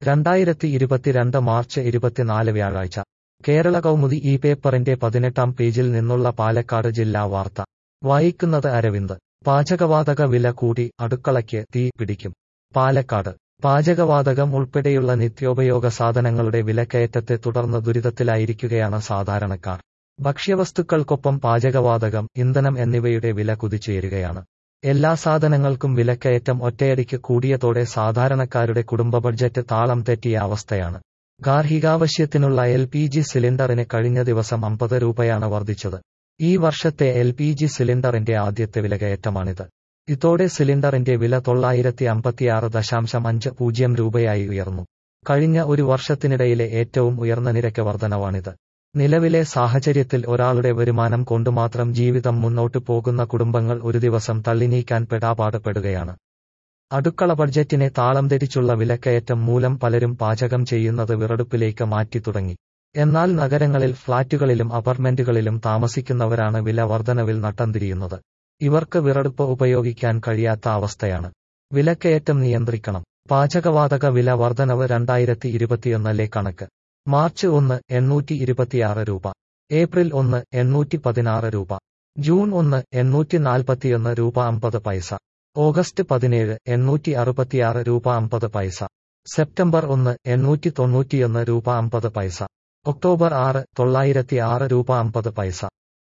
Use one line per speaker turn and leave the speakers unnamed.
രണ്ടായിരത്തി ഇരുപത്തിരണ്ട് മാർച്ച് ഇരുപത്തിനാല് വ്യാഴാഴ്ച കേരള കൗമുദി ഈ പേപ്പറിന്റെ പതിനെട്ടാം പേജിൽ നിന്നുള്ള പാലക്കാട് ജില്ലാ വാർത്ത വായിക്കുന്നത് അരവിന്ദ് പാചകവാതക വില കൂടി അടുക്കളയ്ക്ക് തീ പിടിക്കും പാലക്കാട് പാചകവാതകം ഉൾപ്പെടെയുള്ള നിത്യോപയോഗ സാധനങ്ങളുടെ വിലക്കയറ്റത്തെ തുടർന്ന് ദുരിതത്തിലായിരിക്കുകയാണ് സാധാരണക്കാർ ഭക്ഷ്യവസ്തുക്കൾക്കൊപ്പം പാചകവാതകം ഇന്ധനം എന്നിവയുടെ വില കുതിച്ചുയരുകയാണ് എല്ലാ സാധനങ്ങൾക്കും വിലക്കയറ്റം ഒറ്റയടിക്ക് കൂടിയതോടെ സാധാരണക്കാരുടെ കുടുംബ ബഡ്ജറ്റ് താളം തെറ്റിയ അവസ്ഥയാണ് ഗാർഹികാവശ്യത്തിനുള്ള എൽ പി ജി സിലിണ്ടറിന് കഴിഞ്ഞ ദിവസം അമ്പത് രൂപയാണ് വർദ്ധിച്ചത് ഈ വർഷത്തെ എൽ പി ജി സിലിണ്ടറിന്റെ ആദ്യത്തെ വിലകയറ്റമാണിത് ഇതോടെ സിലിണ്ടറിന്റെ വില തൊള്ളായിരത്തി അമ്പത്തിയാറ് ദശാംശം അഞ്ച് പൂജ്യം രൂപയായി ഉയർന്നു കഴിഞ്ഞ ഒരു വർഷത്തിനിടയിലെ ഏറ്റവും ഉയർന്ന നിരക്ക് വർധനവാണിത് നിലവിലെ സാഹചര്യത്തിൽ ഒരാളുടെ വരുമാനം കൊണ്ടുമാത്രം ജീവിതം മുന്നോട്ടു പോകുന്ന കുടുംബങ്ങൾ ഒരു ദിവസം തള്ളിനീക്കാൻ പെടാപാടുപെടുകയാണ് അടുക്കള ബഡ്ജറ്റിനെ താളം തെറ്റിച്ചുള്ള വിലക്കയറ്റം മൂലം പലരും പാചകം ചെയ്യുന്നത് വിറടുപ്പിലേക്ക് മാറ്റി തുടങ്ങി എന്നാൽ നഗരങ്ങളിൽ ഫ്ളാറ്റുകളിലും അപ്പാർട്ട്മെന്റുകളിലും താമസിക്കുന്നവരാണ് വില വർധനവിൽ നട്ടം തിരിയുന്നത് ഇവർക്ക് വിറടുപ്പ് ഉപയോഗിക്കാൻ കഴിയാത്ത അവസ്ഥയാണ് വിലക്കയറ്റം നിയന്ത്രിക്കണം പാചകവാതക വില വർധനവ് രണ്ടായിരത്തി ഇരുപത്തിയൊന്നിലെ കണക്ക് മാർച്ച് ഒന്ന് എണ്ണൂറ്റി ഇരുപത്തിയാറ് രൂപ ഏപ്രിൽ ഒന്ന് എണ്ണൂറ്റി പതിനാറ് രൂപ ജൂൺ ഒന്ന് എണ്ണൂറ്റി നാൽപ്പത്തിയൊന്ന് രൂപ അമ്പത് പൈസ ഓഗസ്റ്റ് പതിനേഴ് എണ്ണൂറ്റി അറുപത്തിയാറ് രൂപ അമ്പത് പൈസ സെപ്റ്റംബർ ഒന്ന് എണ്ണൂറ്റി തൊണ്ണൂറ്റിയൊന്ന് രൂപ അമ്പത് പൈസ ഒക്ടോബർ ആറ് തൊള്ളായിരത്തി ആറ് രൂപ അമ്പത് പൈസ